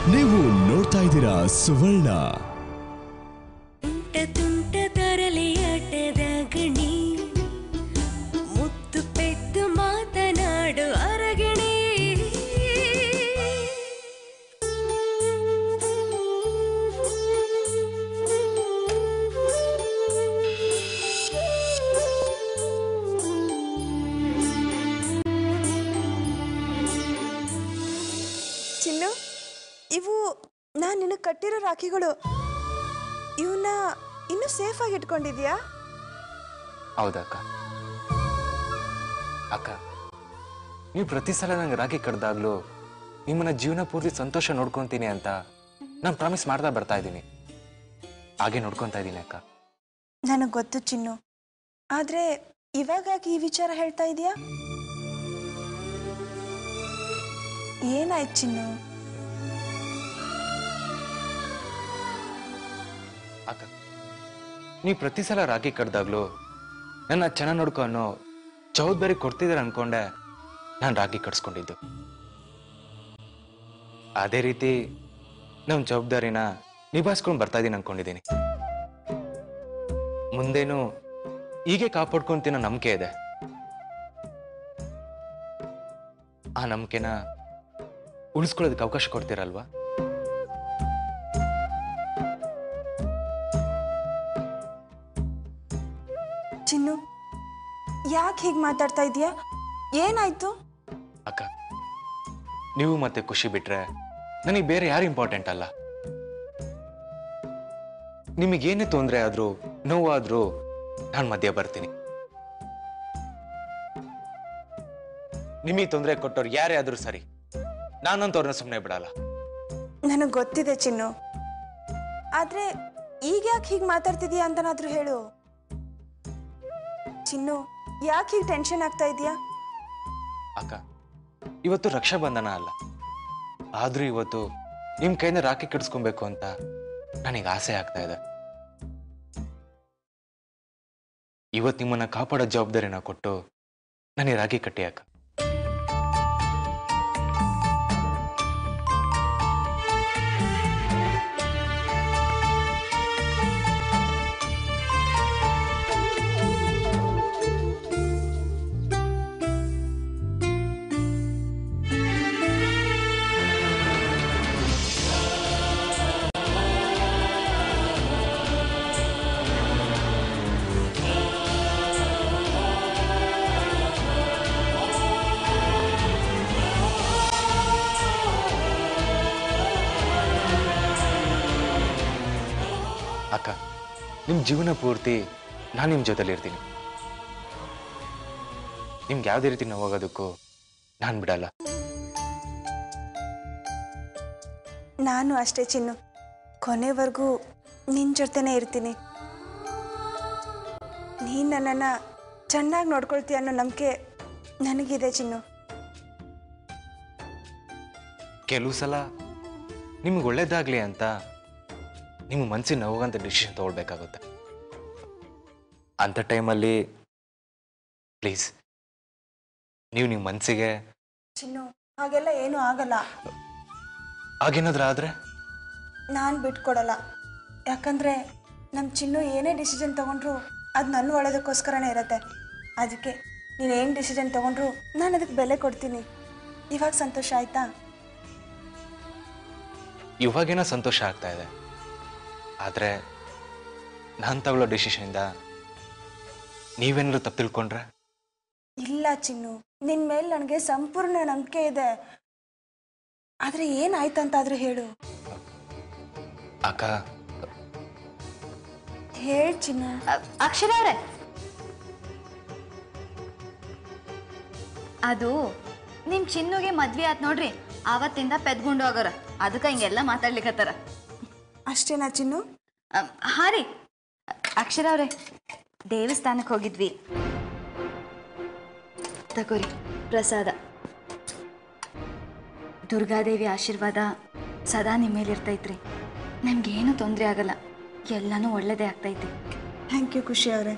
ನೀವು ನೋಡ್ತಾ ಇದ್ದೀರಾ ಸುವರ್ಣ ತುಂಟ ತುಂಟ ತರಲೆಯಾಟದ ಗಣಿ ಮುತ್ತು ಪೆದ್ದು ಮಾತನಾಡು ಅರಗಣಿ ಚಿನ್ನು ಇವು ನಾನು ನಿನಗೆ ಕಟ್ಟಿರೋ ರಾಖಿಗಳು ಇವನ್ನ ಇನ್ನೂ ಸೇಫಾಗಿ ಇಟ್ಕೊಂಡಿದ್ಯಾ ಹೌದಕ್ಕ ಅಕ್ಕ ನೀವು ಪ್ರತಿ ಸಲ ನಂಗೆ ರಾಖಿ ಕಡ್ದಾಗ್ಲೂ ನಿಮ್ಮನ್ನ ಜೀವನ ಪೂರ್ತಿ ಸಂತೋಷ ನೋಡ್ಕೊಂತೀನಿ ಅಂತ ನಾನು ಪ್ರಾಮಿಸ್ ಮಾಡ್ತಾ ಬರ್ತಾ ಇದ್ದೀನಿ ಹಾಗೆ ನೋಡ್ಕೊಂತಾ ಇದ್ದೀನಿ ಅಕ್ಕ ನನಗೆ ಗೊತ್ತು ಚಿನ್ನು ಆದರೆ ಇವಾಗ ಯಾಕೆ ಈ ವಿಚಾರ ಹೇಳ್ತಾ ಇದೀಯಾ ಏನಾಯ್ತು ಚಿನ್ನು ಅಕ್ಕ ನೀವು ಪ್ರತಿ ಸಲ ರಾಖಿ ಕಡ್ದಾಗ್ಲೂ ನನ್ನ ಚೆನ್ನಾಗಿ ನೋಡ್ಕೊ ಅನ್ನೋ ಜವಾಬ್ದಾರಿ ಕೊಡ್ತಿದ್ದಾರೆ ಅನ್ಕೊಂಡೆ ನಾನು ರಾಖಿ ಕಟ್ಸ್ಕೊಂಡಿದ್ದು ಅದೇ ರೀತಿ ನಮ್ಮ ಜವಾಬ್ದಾರಿನ ನಿಭಾಯಿಸ್ಕೊಂಡು ಬರ್ತಾ ಇದ್ದೀನಿ ಅನ್ಕೊಂಡಿದ್ದೀನಿ ಮುಂದೇನು ಹೀಗೆ ಕಾಪಾಡ್ಕೊಂತಿನ ನಂಬಿಕೆ ಇದೆ ಆ ನಂಬಿಕೆನ ಉಳಿಸ್ಕೊಳ್ಳೋದಕ್ಕೆ ಅವಕಾಶ ಕೊಡ್ತೀರಲ್ವಾ ಚಿನ್ನು ಯಾಕೆ ಹೀಗೆ ಮಾತಾಡ್ತಾ ಇದೀಯಾ ಏನಾಯ್ತು ಅಕ್ಕ ನೀವು ಮತ್ತೆ ಖುಷಿ ಬಿಟ್ರೆ ನನಗೆ ಬೇರೆ ಯಾರು ಇಂಪಾರ್ಟೆಂಟ್ ಅಲ್ಲ ನಿಮಗೇನೇ ತೊಂದರೆ ಆದ್ರೂ ನೋವಾದ್ರೂ ನಾನು ಮಧ್ಯ ಬರ್ತೀನಿ ನಿಮಗೆ ತೊಂದರೆ ಕೊಟ್ಟವ್ರು ಯಾರೇ ಆದ್ರೂ ಸರಿ ನಾನಂತವ್ರನ್ನ ಸುಮ್ಮನೆ ಬಿಡಲ್ಲ ನನಗೆ ಗೊತ್ತಿದೆ ಚಿನ್ನು ಆದರೆ ಈಗ ಯಾಕೆ ಹೀಗೆ ಮಾತಾಡ್ತಿದೀಯಾ ಅಂತನಾದ್ರೂ ಹೇಳು ಚಿನ್ನು ಯಾಕೆ ಹೀಗೆ ಟೆನ್ಷನ್ ಆಗ್ತಾ ಇದೆಯಾ ಅಕ್ಕ ಇವತ್ತು ರಕ್ಷಾಬಂಧನ ಅಲ್ಲ ಆದ್ರೂ ಇವತ್ತು ನಿಮ್ ಕೈಯಿಂದ ರಾಖಿ ಕಟ್ಸ್ಕೊಬೇಕು ಅಂತ ನನಗೆ ಆಸೆ ಆಗ್ತಾ ಇದೆ ಇವತ್ತು ನಿಮ್ಮನ್ನ ಕಾಪಾಡೋ ಜವಾಬ್ದಾರಿನ ಕೊಟ್ಟು ನನಗೆ ರಾಖಿ ಕಟ್ಟಿ ಅಕ್ಕ ಅಕ್ಕ ನಿಮ್ ಜೀವನ ಪೂರ್ತಿ ನಾನು ನಿಮ್ ಜೊತೆಲಿ ಇರ್ತೀನಿ ನಿಮ್ಗೆ ಯಾವುದೇ ರೀತಿ ನೋವಾಗೋದಕ್ಕೂ ನಾನು ಬಿಡಲ್ಲ ನಾನು ಅಷ್ಟೇ ಚಿನ್ನು ಕೊನೆವರೆಗೂ ನಿನ್ನ ಜೊತೆನೇ ಇರ್ತೀನಿ ನೀನು ನನ್ನನ್ನು ಚೆನ್ನಾಗಿ ನೋಡ್ಕೊಳ್ತೀಯ ಅನ್ನೋ ನಂಬಿಕೆ ನನಗಿದೆ ಚಿನ್ನು ಕೆಲವು ಸಲ ನಿಮ್ಗೆ ಒಳ್ಳೇದಾಗ್ಲಿ ಅಂತ ನಿಮ್ಮ ಮನಸ್ಸಿನ ನೋವಾಗಂತ ಡಿಸಿಷನ್ ತಗೊಳ್ಬೇಕಾಗುತ್ತೆ ಅಂಥ ಟೈಮಲ್ಲಿ ಪ್ಲೀಸ್ ನೀವು ನಿಮ್ಮ ಮನಸ್ಸಿಗೆ ಚಿನ್ನು ಹಾಗೆಲ್ಲ ಏನೂ ಆಗಲ್ಲ ಆಗೇನಾದ್ರೂ ಆದ್ರೆ ನಾನು ಬಿಟ್ಕೊಡಲ್ಲ ಯಾಕಂದರೆ ನಮ್ಮ ಚಿನ್ನು ಏನೇ ಡಿಸಿಷನ್ ತೊಗೊಂಡ್ರು ಅದು ನನ್ನ ಒಳ್ಳೇದಕ್ಕೋಸ್ಕರನೇ ಇರತ್ತೆ ಅದಕ್ಕೆ ನೀನು ಏನು ಡಿಸಿಷನ್ ತೊಗೊಂಡ್ರು ನಾನು ಅದಕ್ಕೆ ಬೆಲೆ ಕೊಡ್ತೀನಿ ಇವಾಗ ಸಂತೋಷ ಆಯ್ತಾ ಇವಾಗೇನೋ ಸಂತೋಷ ಆಗ್ತಾ ಇದೆ ಆದರೆ ನಾನು ತಗೊಳ್ಳೋ ಡಿಸಿಷನಿಂದ ನೀವೇನಾದ್ರು ತಪ್ಪು ತಿಳ್ಕೊಂಡ್ರೆ ಇಲ್ಲ ಚಿನ್ನು ನಿನ್ನ ಮೇಲೆ ನನಗೆ ಸಂಪೂರ್ಣ ನಂಬಿಕೆ ಇದೆ ಆದರೆ ಏನಾಯ್ತಂತಾದ್ರೂ ಹೇಳು ಅಕ್ಕ ಹೇಳು ಚಿನ್ನು ಅಕ್ಷರ ಅವ್ರೆ ಅದು ನಿಮ್ ಚಿನ್ನುಗೆ ಮದ್ವೆ ಆತ್ ನೋಡ್ರಿ ಆವತ್ತಿಂದ ಪೆದ್ಗುಂಡು ಹೋಗೋರ ಅದಕ್ಕೆ ಹಿಂಗೆಲ್ಲ ಮಾತಾಡ್ಲಿಕತ್ತಾರ ಅಷ್ಟೇನಾ ಚಿನ್ನು ಅಮ್, ಹಾ ರೀ ಅಕ್ಷರ ಅವ್ರೆ ದೇವಸ್ಥಾನಕ್ಕೆ ಹೋಗಿದ್ವಿ ತಗೋರಿ ಪ್ರಸಾದ ದುರ್ಗಾದೇವಿ ಆಶೀರ್ವಾದ ಸದಾ ನಿಮ್ಮ ಮೇಲೆ ಇರ್ತೈತ್ರಿ ನಮ್ಗೇನು ತೊಂದರೆ ಆಗಲ್ಲ ಎಲ್ಲನೂ ಒಳ್ಳೇದೇ ಆಗ್ತೈತಿ ಥ್ಯಾಂಕ್ ಯು ಖುಷಿ ಅವರೇ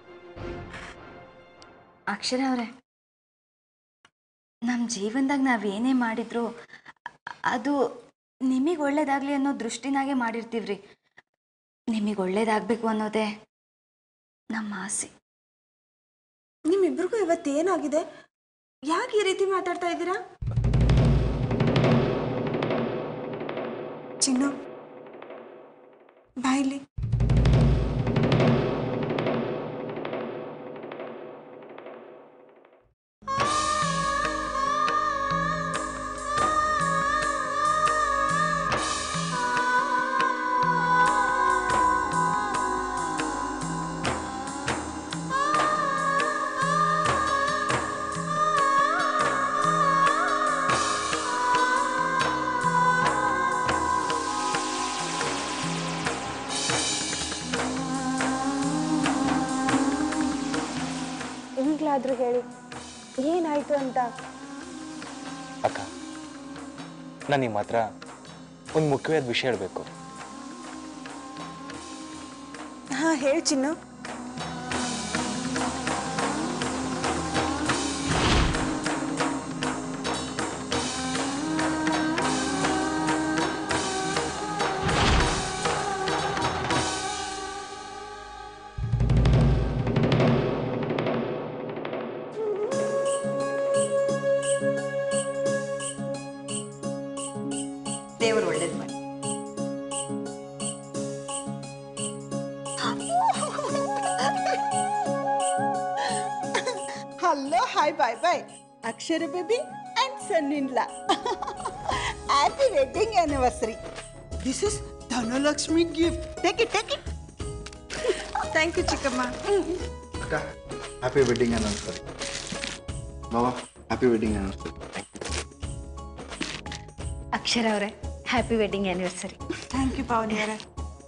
ಅಕ್ಷರ ಅವರೇ ನಮ್ಮ ಜೀವನದಾಗ ನಾವೇನೇ ಮಾಡಿದ್ರು ಅದು ನಿಮಗೆ ಒಳ್ಳೇದಾಗಲಿ ಅನ್ನೋ ದೃಷ್ಟಿನಾಗೆ ಮಾಡಿರ್ತೀವ್ರಿ ನಿಮಗೆ ಒಳ್ಳೇದಾಗಬೇಕು ಅನ್ನೋದೇ ನಮ್ಮ ಆಸೆ ನಿಮ್ಮಿಬ್ರಿಗೂ ಇವತ್ತು ಏನಾಗಿದೆ ಯಾಕೆ ಈ ರೀತಿ ಮಾತಾಡ್ತಾ ಇದ್ದೀರಾ ಚಿನ್ನು ಬಾಯ್ಲಿ ಈಗಲಾದ್ರೂ ಹೇಳಿ ಏನಾಯ್ತು ಅಂತ ಅಕ್ಕ ನಾನು ನಿಮ್ಮ ಹತ್ರ ಒಂದು ಮುಖ್ಯವಾದ ವಿಷಯ ಹೇಳಬೇಕು ಹಾ ಹೇಳಿ ಚಿನ್ನು ದೇವರು ಒಳ್ಳೇದು ಮಾಡಿ hello hi bye bye Akshara baby and son in law happy wedding anniversary this is Dhanalakshmi gift take it take it thank you ಚಿಕ್ಕಮ್ಮ ಅಕ್ಕ ಹ್ಯಾಪಿ ವೆಡ್ಡಿಂಗ್ ಅನ್ನಿಸ್ತದೆ ಬಾಬಾ ಹ್ಯಾಪಿ ವೆಡ್ಡಿಂಗ್ ಅನ್ನಿಸ್ತದೆ ಅಕ್ಷರ ಅವರೇ happy wedding anniversary thank you Pavani ಅವರೇ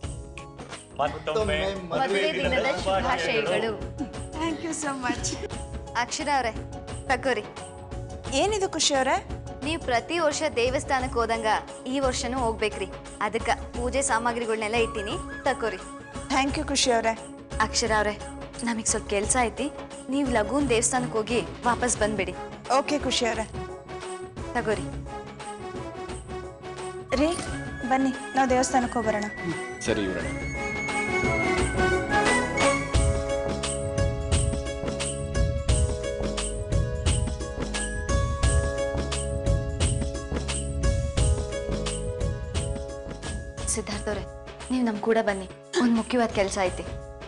ಮದುವೆ ದಿನದ ಶುಭಾಶಯಗಳು thank you so much Akshara ಅವರೇ ತಗೋರಿ ಏನಿದು ಖುಷಿ ಅವರೇ ನೀವು ಪ್ರತಿ ವರ್ಷ ದೇವಸ್ಥಾನಕ್ಕೆ ಹೋದಂಗ ಈ ವರ್ಷನೂ ಹೋಗ್ಬೇಕ್ರಿ ಅದಕ್ಕೆ ಪೂಜೆ ಸಾಮಗ್ರಿಗಳನ್ನೆಲ್ಲ ಇಟ್ಟಿನಿ ತಗೋರಿ ಥ್ಯಾಂಕ್ ಯು ಖುಷಿ ಅವರೇ ಅಕ್ಷರ ಅವ್ರೆ ನಮಗೆ ಸ್ವಲ್ಪ ಕೆಲಸ ಐತಿ ನೀವು ಲಗೂನ್ ದೇವಸ್ಥಾನಕ್ಕೆ ಹೋಗಿ ವಾಪಸ್ ಬಂದ್ಬಿಡಿ ಓಕೆ ಖುಷಿ ಅವರೇ ತಗೋರಿ ರೀ ಬನ್ನಿ ನಾವು ದೇವಸ್ಥಾನಕ್ಕೆ ಹೋಗ್ಬರೋಣ ಸರಿ ಇವರೇ ಸಿದ್ಧಾರ್ಥ ಅವ್ರೆ ನೀವು ನಮ್ಮ ಕೂಡ ಬನ್ನಿ ಒಂದು ಮುಖ್ಯವಾದ ಕೆಲಸ ಐತಿ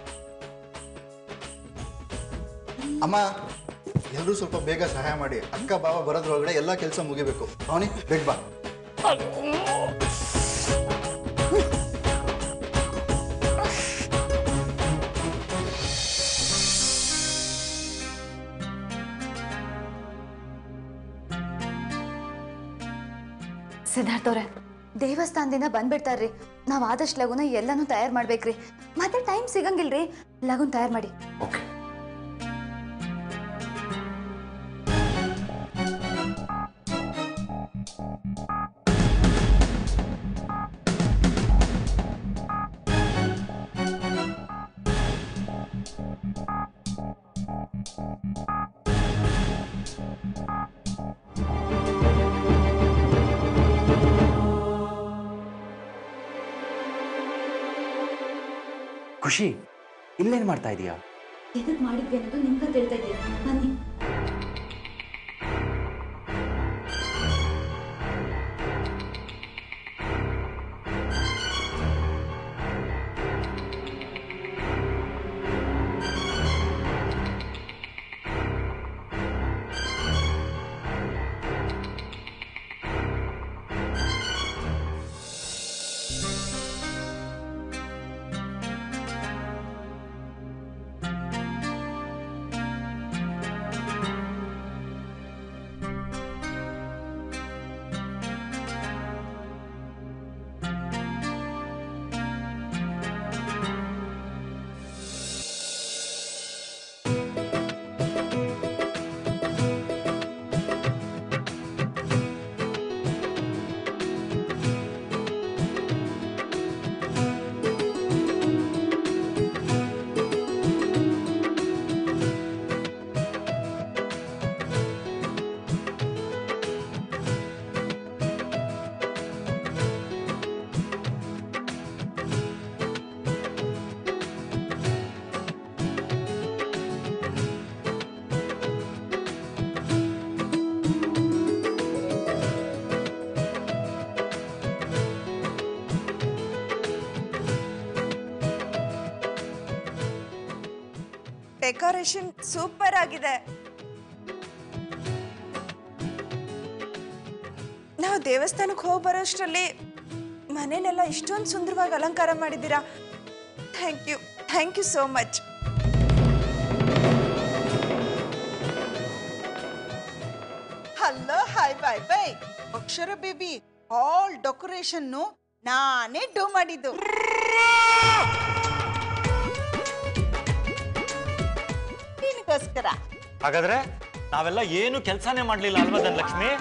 ಅಮ್ಮ ಎಲ್ಲರೂ ಸ್ವಲ್ಪ ಬೇಗ ಸಹಾಯ ಮಾಡಿ ಅಕ್ಕ ಬಾವ ಬರೋದ್ರೊಳಗಡೆ ಎಲ್ಲ ಕೆಲಸ ಮುಗಿಬೇಕು ಅವನಿ ಬೇಗ ಬಾ ಸಿದ್ಧಾರ್ಥ ಅವ್ರೆ ದೇವಸ್ಥಾನದಿಂದ ಬಂದ್ಬಿಡ್ತಾರ್ರಿ ನಾವು ಆದಷ್ಟು ಲಗುನ ಎಲ್ಲನೂ ತಯಾರು ಮಾಡ್ಬೇಕ್ರಿ ಮತ್ತೆ ಟೈಮ್ ಸಿಗಂಗಿಲ್ರಿ ಲಗುನ್ ತಯಾರು ಮಾಡಿ ಓಕೆ ಖುಷಿ ಇಲ್ಲೇನು ಮಾಡ್ತಾ ಇದೀಯಾ ಎದಕ್ ಮಾಡಿದ್ವಿ ಅನ್ನೋದು ನಿಮ್ಗೆ ತಿಳಿತಾ ಇದ್ದೀರಿ ಬನ್ನಿ ಡೆಕೋರೇಷನ್ ಸೂಪರ್ ಆಗಿದೆ ನಾವು ದೇವಸ್ಥಾನಕ್ಕೆ ಹೋಗಿ ಬರೋಷ್ಟರಲ್ಲಿ ಮನೇನೆಲ್ಲ ಇಷ್ಟೊಂದು ಸುಂದರವಾಗಿ ಅಲಂಕಾರ ಮಾಡಿದ್ದೀರಾ thank you thank you so much hello hi bye bye Akshara baby all ಡೆಕೋರೇಷನ್ನು ನಾನೇ ಡೂ ಮಾಡಿದ್ದು ನಿನಗೋಸ್ಕರ ಹಾಗಾದ್ರೆ ನಾವೆಲ್ಲ ಏನು ಕೆಲಸನೇ ಮಾಡ್ಲಿಲ್ಲ ಅಲ್ವಾ ಧನಲಕ್ಷ್ಮಿ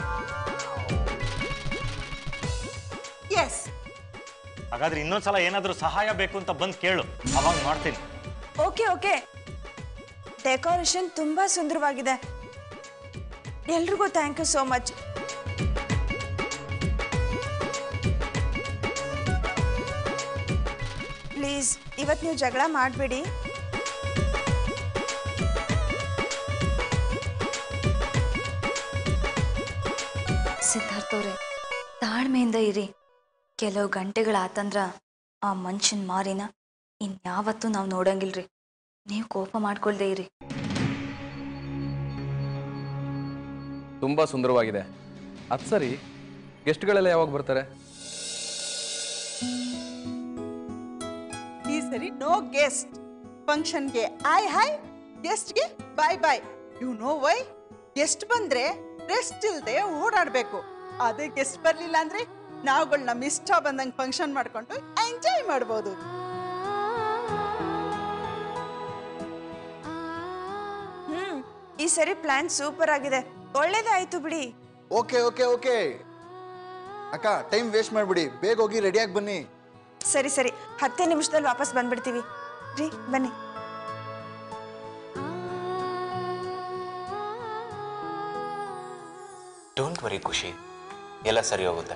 ಎಸ್ ಹಾಗಾದ್ರೆ ಇನ್ನೊಂದ್ಸಲ ಏನಾದ್ರೂ ಸಹಾಯ ಬೇಕು ಅಂತ ಬಂದು ಕೇಳು ಅವಾಗ ಮಾಡ್ತೀನಿ ಓಕೆ ಓಕೆ ಡೆಕೋರೇಷನ್ ತುಂಬಾ ಸುಂದರವಾಗಿದೆ ಎಲ್ರಿಗೂ thank you so much please ಇವತ್ತು ನೀವು ಜಗಳ ಮಾಡಬೇಡಿ ಸಿದ್ಧಾರ್ಥ ಅವ್ರೆ ತಾಳ್ಮೆಯಿಂದ ಇರಿ ಕೆಲವು ಗಂಟೆಗಳಾತಂದ್ರ ಆ ಮನುಷ್ಯನ ಮಾರಿನ ಇನ್ಯಾವತ್ತೂ ನಾವು ನೋಡಂಗಿಲ್ರಿ ನೀವು ಕೋಪ ಮಾಡ್ಕೊಳ್ದೇ ಇರಿ ತುಂಬ ಸುಂದರವಾಗಿದೆ ಅದು ಸರಿ ಗೆಸ್ಟ್ಗಳೆಲ್ಲ ಯಾವಾಗ ಬರ್ತಾರೆ ಈ ಸರಿ ನೋ ಗೆಸ್ಟ್ ಫಂಕ್ಷನ್ಗೆ ಆಯ್ ಹಾಯ್ ಗೆಸ್ಟ್ಗೆ bye bye you know why guest ಬಂದ್ರೆ ರೆಸ್ಟ್ ಇಲ್ಲದೆ ಓಡಾಡಬೇಕು ಅದೇ ಗೆಸ್ಟ್ ಬರಲಿಲ್ಲ ಅಂದ್ರೆ ನಾವುಗಳು ನಮ್ಮ ಇಷ್ಟ ಬಂದಂಗೆ ಫಂಕ್ಷನ್ ಮಾಡ್ಕೊಂಡು ಎಂಜಾಯ್ ಮಾಡ್ಬೋದು ಹ್ಮ್ ಈ ಸರಿ ಪ್ಲಾನ್ ಸೂಪರ್ ಆಗಿದೆ ಒಳ್ಳೇದೇ ಆಯ್ತು ಬಿಡಿ ಓಕೆ ಓಕೆ ಓಕೆ ಅಕ್ಕ ಟೈಮ್ ವೇಸ್ಟ್ ಮಾಡ್ಬಿಡಿ ಬೇಗ ಹೋಗಿ ರೆಡಿಯಾಗಿ ಬನ್ನಿ ಸರಿ ಸರಿ ಹತ್ತೇ ನಿಮಿಷದಲ್ಲಿ ವಾಪಸ್ ಬಂದ್ಬಿಡ್ತೀವಿ ರೀ ಬನ್ನಿ ಡೋಂಟ್ ವರಿ ಖುಷಿ ಎಲ್ಲ ಸರಿ ಹೋಗುತ್ತೆ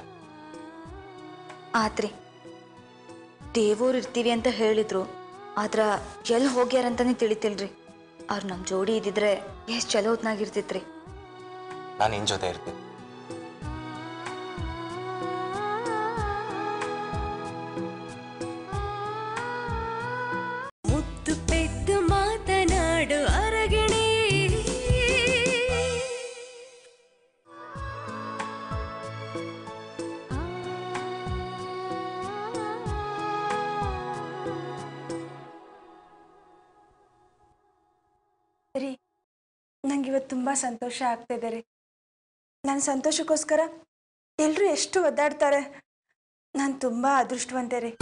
ಆತ್ರಿ ದೇವೋರು ಇರ್ತೀವಿ ಅಂತ ಹೇಳಿದ್ರು ಆದ್ರ ಎಲ್ಲಿ ಹೋಗ್ಯಾರಂತಾನೆ ತಿಳಿತಿಲ್ರಿ ಅವ್ರು ನಮ್ಮ ಜೋಡಿ ಇದ್ದಿದ್ರೆ ಎಷ್ಟು ಚಲೋ ಹೊತ್ನಾಗಿರ್ತಿತ್ರಿ ನಾನು ನಿನ್ ಜೊತೆ ಇರ್ತೀನಿ ಮುತ್ತು ಪೆದ್ದು ಮಾತನಾಡು ಅರಗಿಣಿ ರೀ ನಂಗೆ ಇವತ್ತು ತುಂಬ ಸಂತೋಷ ಆಗ್ತಿದೆ ರೀ ನನ್ನ ಸಂತೋಷಕ್ಕೋಸ್ಕರ ಎಲ್ಲರೂ ಎಷ್ಟು ಒದ್ದಾಡ್ತಾರೆ ನಾನು ತುಂಬ ಅದೃಷ್ಟವಂತೆ ರೀ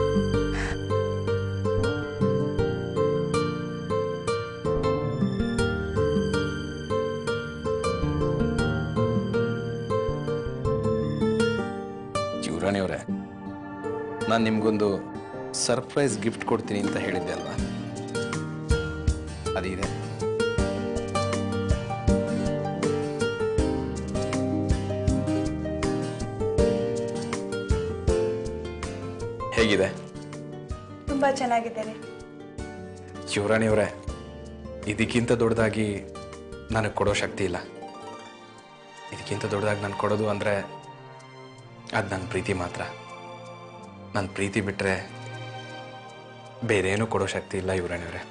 ಚಿವರಾಣಿಯವರೇ ನಾನು ನಿಮಗೊಂದು ಸರ್ಪ್ರೈಸ್ ಗಿಫ್ಟ್ ಕೊಡ್ತೀನಿ ಅಂತ ಹೇಳಿದ್ದೆ ಅಲ್ವಾ ಅದಿದೆ ಹೇಗಿದೆ ತುಂಬ ಚೆನ್ನಾಗಿದೆ ರೀ ಶಿವರಾಣಿಯವರೇ ಇದಕ್ಕಿಂತ ದೊಡ್ಡದಾಗಿ ನನಗೆ ಕೊಡೋ ಶಕ್ತಿ ಇಲ್ಲ ಇದಕ್ಕಿಂತ ದೊಡ್ಡದಾಗಿ ನಾನು ಕೊಡೋದು ಅಂದರೆ ಅದು ನನ್ನ ಪ್ರೀತಿ ಮಾತ್ರ ನನ್ನ ಪ್ರೀತಿ ಬಿಟ್ಟರೆ ಬೇರೇನೂ ಕೊಡೋ ಶಕ್ತಿ ಇಲ್ಲ ಯುವರಾಣಿಯವರೇ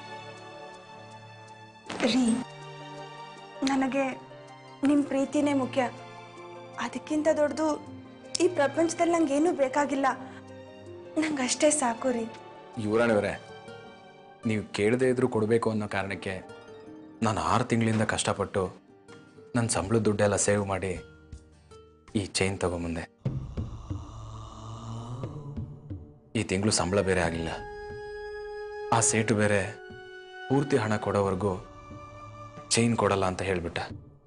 ರೀ ನನಗೆ ನಿಮ್ಮ ಪ್ರೀತಿನೇ ಮುಖ್ಯ ಅದಕ್ಕಿಂತ ದೊಡ್ಡದು ಈ ಪ್ರಪಂಚದಲ್ಲಿ ನಂಗೇನೂ ಬೇಕಾಗಿಲ್ಲ ನಂಗೆ ಅಷ್ಟೇ ಸಾಕು ರೀ ಯುವರಾಣಿಯವರೇ ನೀವು ಕೇಳದೇ ಇದ್ರೂ ಕೊಡಬೇಕು ಅನ್ನೋ ಕಾರಣಕ್ಕೆ ನಾನು ಆರು ತಿಂಗಳಿಂದ ಕಷ್ಟಪಟ್ಟು ನನ್ನ ಸಂಬಳದ ದುಡ್ಡೆಲ್ಲ ಸೇವ್ ಮಾಡಿ ಈ ಚೈನ್ ತಗೊಂಬಂದೆ ಈ ತಿಂಗಳು ಸಂಬಳ ಬೇರೆ ಆಗಲಿಲ್ಲ ಆ ಸೇಟು ಬೇರೆ ಪೂರ್ತಿ ಹಣ ಕೊಡೋವರೆಗೂ ಚೈನ್ ಕೊಡಲ್ಲ ಅಂತ ಹೇಳಿಬಿಟ್ಟ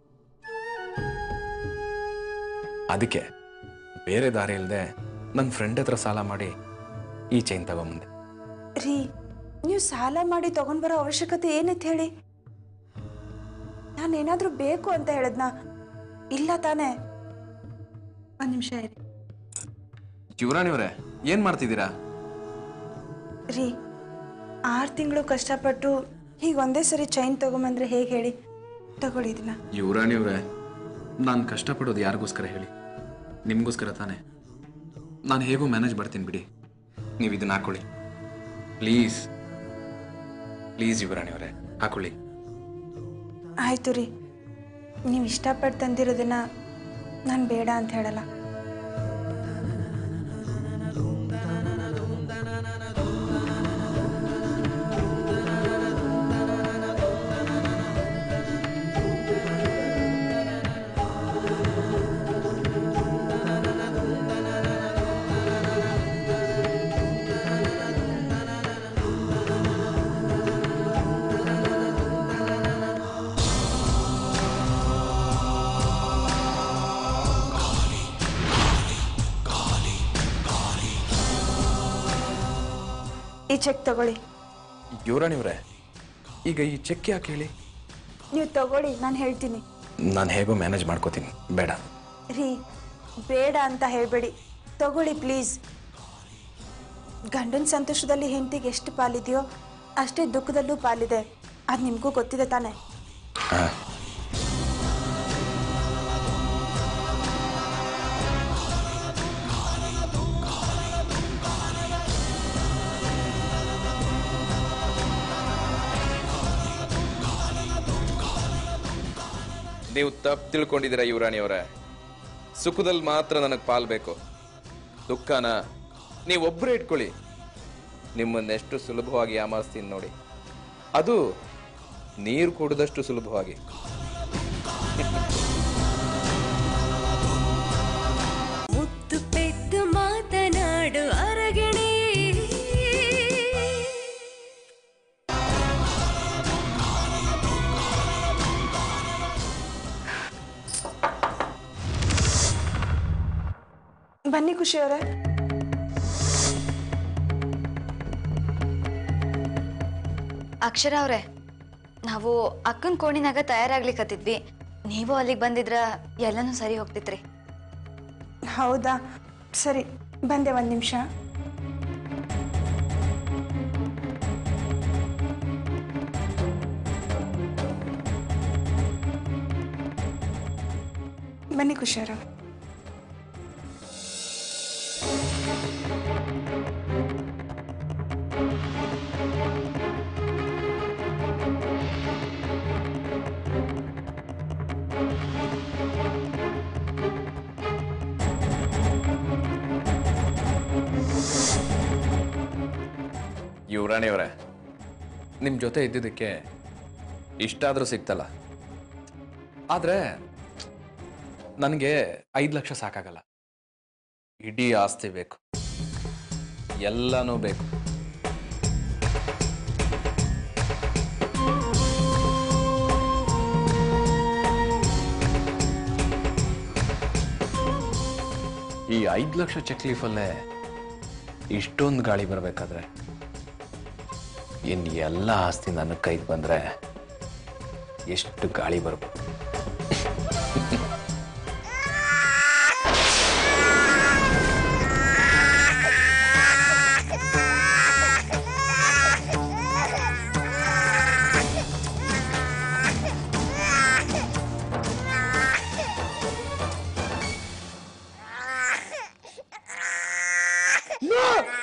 ಅದಕ್ಕೆ ಬೇರೆ ದಾರಿ ಇಲ್ಲದೆ ನನ್ನ ಫ್ರೆಂಡ್ ಹತ್ರ ಸಾಲ ಮಾಡಿ ಈ ಚೈನ್ ತಗೊಂಬಂದೆ ರೀ ನೀವು ಸಾಲ ಮಾಡಿ ತಗೊಂಡ್ ಬರೋ ಅವಶ್ಯಕತೆ ಏನೈತೆ ಹೇಳಿ ನಾನೇನಾದ್ರೂ ಬೇಕು ಅಂತ ಹೇಳದ್ನಾ ಇಲ್ಲ ತಾನೇ ಒಂದು ನಿಮಿಷ ಇರಿ ಶಿವರಾಣಿಯವರೇ ಏನು ಮಾಡ್ತಿದ್ದೀರಾ ರೀ ಆರು ತಿಂಗಳು ಕಷ್ಟಪಟ್ಟು ಹೀಗೆ ಒಂದೇ ಸರಿ ಚೈನ್ ತಗೊಂಬಂದ್ರೆ ಹೇಗೆ ಹೇಳಿ ತಗೊಳ್ಳಿ ಇದನ್ನ ಯುವರಾಣಿಯವರೇ ನಾನು ಕಷ್ಟಪಡೋದು ಯಾರಿಗೋಸ್ಕರ ಹೇಳಿ ನಿಮಗೋಸ್ಕರ ತಾನೇ ನಾನು ಹೇಗೋ ಮ್ಯಾನೇಜ್ ಬರ್ತೀನಿ ಬಿಡಿ ನೀವು ಇದನ್ನ ಹಾಕೊಳ್ಳಿ ಪ್ಲೀಸ್ ಪ್ಲೀಸ್ ಯುವರಾಣಿಯವರೇ ಹಾಕೊಳ್ಳಿ ಆಯಿತು ರೀ ನೀವು ಇಷ್ಟಪಟ್ಟು ತಂದಿರೋದನ್ನ ನಾನು ಬೇಡ ಅಂತ ಹೇಳಲ್ಲ ಈ ಚೆಕ್ ತಗೊಳ್ಳಿ ಯುವರಾಣಿವ್ರೆ ಈಗ ಈ ಚೆಕ್ ಯಾಕೆ ಹೇಳಿ ನೀವು ತಗೊಳ್ಳಿ ನಾನು ಹೇಳ್ತೀನಿ ನಾನು ಹೇಗೋ ಮ್ಯಾನೇಜ್ ಮಾಡ್ಕೋತೀನಿ ಬೇಡ ರೀ ಬೇಡ ಅಂತ ಹೇಳಬೇಡಿ ತಗೊಳ್ಳಿ ಪ್ಲೀಸ್ ಗಂಡನ ಸಂತೋಷದಲ್ಲಿ ಹೆಂಡತಿಗೆ ಎಷ್ಟು ಪಾಲಿದೆಯೋ ಅಷ್ಟೇ ದುಃಖದಲ್ಲೂ ಪಾಲಿದೆ ಅದು ನಿಮಗೂ ಗೊತ್ತಿದೆ ತಾನೇ ಹಾಂ ನೀವು ತಪ್ಪು ತಿಳ್ಕೊಂಡಿದ್ದೀರಾ ಯುವರಾಣಿಯವರೇ ಸುಖದಲ್ಲಿ ಮಾತ್ರ ನನಗೆ ಪಾಲ್ ಬೇಕು ದುಃಖನ ನೀವೊಬ್ಬರೇ ಇಟ್ಕೊಳ್ಳಿ ನಿಮ್ಮನ್ನೆಷ್ಟು ಸುಲಭವಾಗಿ ಯಾಮಾರಿಸ್ತೀನಿ ನೋಡಿ ಅದು ನೀರು ಕುಡಿದಷ್ಟು ಸುಲಭವಾಗಿ ಮುತ್ತು ಪೆದ್ದು ಮಾತನಾಡು ಅರಗಿಣಿ ಬನ್ನಿ ಖುಷಿ ಅವರೇ ಅಕ್ಷರ ಅವ್ರೆ ನಾವು ಅಕ್ಕನ ಕೋಣಿನಾಗ ತಯಾರಾಗ್ಲಿಕ್ಕತ್ತಿದ್ವಿ ನೀವು ಅಲ್ಲಿಗೆ ಬಂದಿದ್ರ ಎಲ್ಲನೂ ಸರಿ ಹೋಗ್ತಿತ್ರಿ ಹೌದಾ ಸರಿ ಬಂದೆ ಒಂದು ನಿಮಿಷ ಬನ್ನಿ ಖುಷಿಯರ ಯುವರಾಣಿಯವರೇ ನಿಮ್ಮ ಜೊತೆ ಇದ್ದಿದ್ದಕ್ಕೆ ಇಷ್ಟಾದರೂ ಸಿಕ್ತಲ್ಲ ಆದರೆ ನನಗೆ ಐದು ಲಕ್ಷ ಸಾಕಾಗಲ್ಲ ಇಡೀ ಆಸ್ತಿ ಬೇಕು ಎಲ್ಲನೂ ಬೇಕು ಈ ಐದು ಲಕ್ಷ ಚೆಕ್ ಲೀಫಲ್ಲೇ ಇಷ್ಟೊಂದು ಗಾಳಿ ಬರಬೇಕಾದ್ರೆ ಇನ್ನು ಎಲ್ಲ ಆಸ್ತಿ ನನ್ನ ಕೈಗೆ ಬಂದರೆ ಎಷ್ಟು ಗಾಳಿ ಬರ್ಬೋದು No!